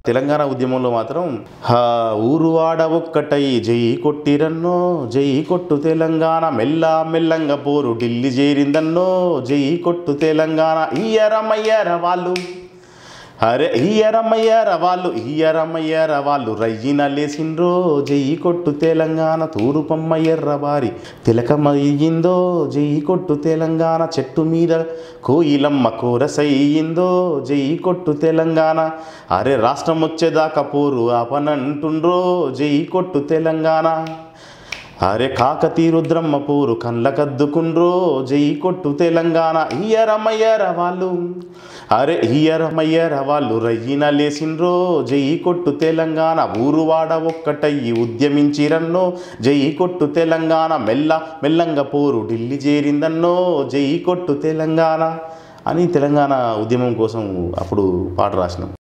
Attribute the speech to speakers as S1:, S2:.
S1: తెలంగాణ ఉద్యమంలో మాత్రం హా ఊరువాడ ఒక్కటై జై కొట్టిరన్నో జై కొట్టు తెలంగాణ మెల్ల మెల్లంగా పోరు ఢిల్లీ చేరిందన్నో జై కొట్టు తెలంగాణ ఇయ్యరమయ్యర వాళ్ళు అరే ఇయ్యరమయ్యర వాళ్ళు ఇయ్యరమయ్యర వాళ్ళు రయ్యిన లేసిండ్రో జై కొట్టు తెలంగాణ తూరుపమ్మ ఎర్రబారి తిలకమయ్యిందో జై కొట్టు తెలంగాణ చెట్టు మీద కోయిలమ్మ కోరసయ్యిందో జై కొట్టు తెలంగాణ అరే రాష్ట్రం వచ్చేదాకా పోరు ఆపనంటుండ్రో జై కొట్టు తెలంగాణ అరే కాకతీ రుద్రమ్మ పూరు కళ్ళకద్దుకుండ్రో జై కొట్టు తెలంగాణ ఇయ్యరమయ్యర వాళ్ళు అరే ఇయ్యరమయ్యర వాళ్ళు రయ్యిన లేసిండ్రో జై కొట్టు తెలంగాణ ఊరువాడ ఒక్కటయ్యి ఉద్యమించిరన్నో జై కొట్టు తెలంగాణ మెల్ల మెల్లంగా పోరు ఢిల్లీ చేరిందన్నో జై కొట్టు తెలంగాణ అని తెలంగాణ ఉద్యమం కోసం అప్పుడు పాట రాసినాం